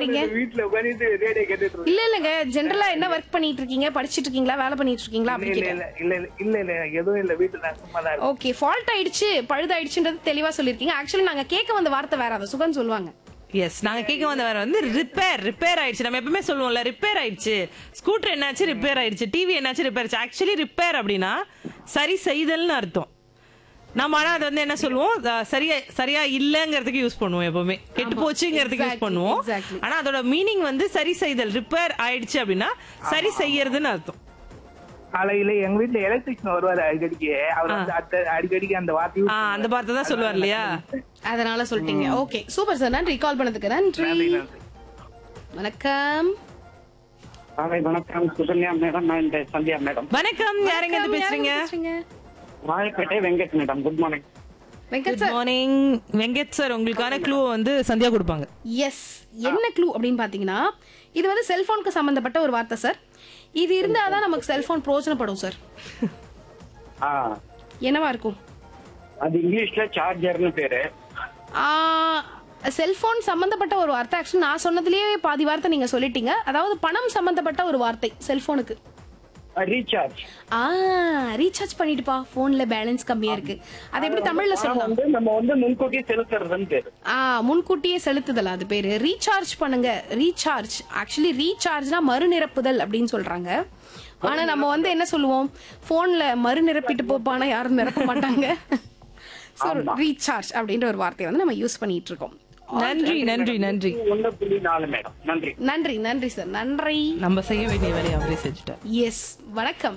பண்றீங்க வீட்டுல உட்காந்துட்டு ரேடியோ கேட்டுட்டு இருக்கேன். இல்ல இல்லங்க ஜென்ரலா என்ன ஒர்க் பண்ணிட்டு இருக்கீங்க படிச்சிட்டு இருக்கீங்களா வேலை பண்ணிட்டு இருக்கீங்களா அப்படி இல்ல கேட்டேன் இல்ல இல்ல இல்ல இல்ல இல்ல எதுவும் இல்ல வீட்டுல நான் சும்மா தான் இருக்கேன். ஓகே ஃபால்ட் ஆயிடுச்சு பழுதாயிடுச்சுன்றது தெளிவா சொல்லிருக்கீங்க ஆக்சுவலி நாங்க கேட்க வந்த வார்த்தை வேற அதை சுகன் சொல்லுவாங்க எஸ் நாங்க கேட்க வந்த வேற வந்து ரிப்பேர் ரிப்பேர் ஆயிடுச்சு நம்ம எப்பவுமே சொல்லுவோம்ல ரிப்பேர் ஆயிடுச்சு ஸ்கூட்டர் என்னாச்சு ரிப்பேர் ஆயிடுச்சு டிவி என்னாச்சு ரிப்பேர் ஆயிடுச்சு ஆக்சுவலி ரிப்பேர் அப்படின்னா சரி செய்தல்னு அர்த்தம் நம்ம ஆனா அது வந்து என்ன சொல்லுவோம் அஹ், சரியா சரியா இல்லங்கிறதுக்கு யூஸ் பண்ணுவோம் எப்பவுமே கெட்டு போச்சுங்கிறதுக்கு யூஸ் Exactly, பண்ணுவோம் exactly. ஆனா அதோட மீனிங் வந்து சரி செய்தல் ரிப்பேர் ஆயிடுச்சு அப்படின்னா சரி செய்யறதுன்னு அர்த்தம் காலையில எங்க வீட்டுல எலக்ட்ரிஷியன் வருவாரு அடிக்கடிக்கு அவர் வந்து அத்த- அடிக்கடிக்கு அந்த வார்த்தை use ஆ, அந்த வார்த்தை தான் சொல்லுவார் இல்லையா அதனால சொல்லிட்டீங்க ஓகே சூப்பர் சார் நன்றி கால் பண்ணதுக்கு நன்றி நன்றி நன்றி வணக்கம் காலை வணக்கம் சுகன்யா மேடம் நான் இந்த சந்தியா மேடம் வணக்கம் யாருங்க இருந்து பேசுறீங்க பேசுறீங்க Royapettah Venkat madam good morning Venkat good sir morning Venkat sir உங்களுக்கான க்ளூ வந்து சந்தியா கொடுப்பாங்க எஸ் என்ன க்ளூ அப்படின்னு பாத்தீங்கன்னா இது வந்து செல்போனுக்கு சம்பந்தப்பட்ட ஒரு வார்த்தை சார் இது இருந்தாதான் நமக்கு செல்போன் பிரயோஜனப்படும் சார் ஆ என்னவா இருக்கும் அது இங்கிலீஷ்ல சார்ஜர்னு பேரு செல்போன் சம்பந்தப்பட்ட ஒரு வார்த்தை ஆக்சுவலி நான் சொன்னதுலயே பாதி வார்த்தை நீங்க சொல்லிட்டீங்க அதாவது பணம் சம்பந்தப்பட்ட ஒரு வார்த்தை செல்போனுக்கு ரீசார்ஜ் ஆ ரீசார்ஜ் பண்ணிட்டுப்பா போன்ல பேலன்ஸ் கம்மியா இருக்கு அது எப்படி தமிழ்ல சொல்லலாம் வந்து நம்ம வந்து முன்கூட்டி செலுத்துறதுன்னு பேரு ஆ முன்கூட்டியே செலுத்துதல் அது பேரு ரீசார்ஜ் பண்ணுங்க ரீசார்ஜ் ஆக்சுவலி ரீசார்ஜ்னா மறுநிரப்புதல் அப்படின்னு சொல்றாங்க ஆனா நம்ம வந்து என்ன சொல்லுவோம் போன்ல மறுநிரப்பிட்டு போப்பானா யாரும் நிரப்ப மாட்டாங்க ஸோ ரீசார்ஜ் அப்படின்ற ஒரு வார்த்தையை வந்து நம்ம யூஸ் பண்ணிட்டு இருக்கோம் நன்றி நன்றி நன்றி ஒன்னு புள்ளி நாலு மேடம் நன்றி நன்றி நன்றி சார் நன்றி நம்ம செய்ய வேண்டிய வேலையை அவரே செஞ்சுட்டார் எஸ் வணக்கம்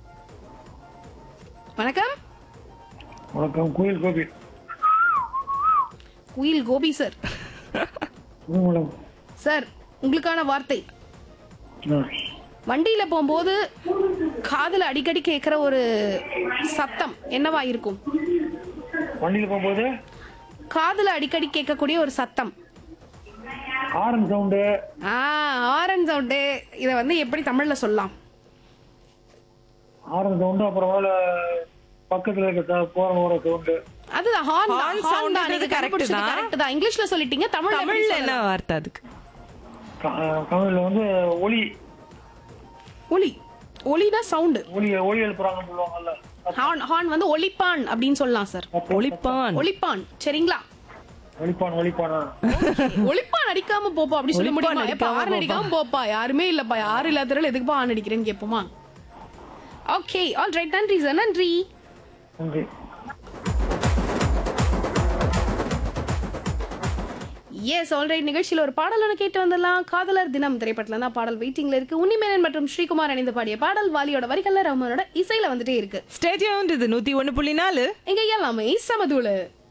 வணக்கம் வணக்கம் கோயில் கோபி குயில் கோபி சார் மேடம் சார் உங்களுக்கான வார்த்தை வண்டியில போகும்போது காதுல அடிக்கடி கேட்கிற ஒரு சத்தம் என்னவா இருக்கும் வண்டியில் போகும்போது காதுல அடிக்கடி கேட்கக்கூடிய ஒரு சத்தம் ஹாரன் சவுண்டு ஆ ஆரன் சவுண்டு இத வந்து எப்படி தமிழ்ல சொல்லலாம் ஹாரன் சவுண்டு அப்புறமேல பக்கத்துல இருக்க ச- போற போற சவுண்டு அதுதான் ஹார்ன் Horn sound ன்றது correct தான். கரெக்ட் தான் இங்கிலீஷ்ல சொல்லிட்டீங்க தமிழ்ல எப்படி தமிழ்ல என்ன சொல்லலாம்? வார்த்தை அதுக்கு க- தமிழ்ல வந்து ஒளி ஒலி ஒலினா சவுண்டு ஒளி ஒளி எழுப்புறாங்கன்னு சொல்லுவாங்கல்ல ஹார்ன் ஹார்ன் வந்து ஒலிப்பான் அப்படின்னு சொல்லலாம் சார் ஒளிப்பான் ஒலிப்பான் சரிங்களா ஒளிப்பான் ஒளிப்பானா ஒளிப்பான் அடிக்காம போப்பா அப்படி சொல்ல ஒலிப்பான் முடியுமா எப்ப அடிக்காம ஆரன் அடிக்காம போப்பா யாருமே இல்லப்பா யாரும் இல்லாதவர்கள் எதுக்குப்பா ஆன் அடிக்கிறேன்னு கேட்போமா ஓகே ஆல் ரைட் நன்றி சார் நன்றி நன்றி எஸ் ஆல்ரைட் நிகழ்ச்சியில் ஒரு பாடல் ஒன்று கேட்டு வந்துடலாம் காதலர் தினம் திரைப்படத்துல தான் பாடல் வெயிட்டிங்ல இருக்கு உன்னிமேனன் மற்றும் ஸ்ரீகுமார் இணைந்து பாடிய பாடல் வாலியோட வரிகள்ல ரமனோட இசையில வந்துட்டே இருக்கு ஸ்டேடியம் இது நூத்தி ஒண்ணு புள்ளி நாலு எங்க எல்லாமே சமதூளு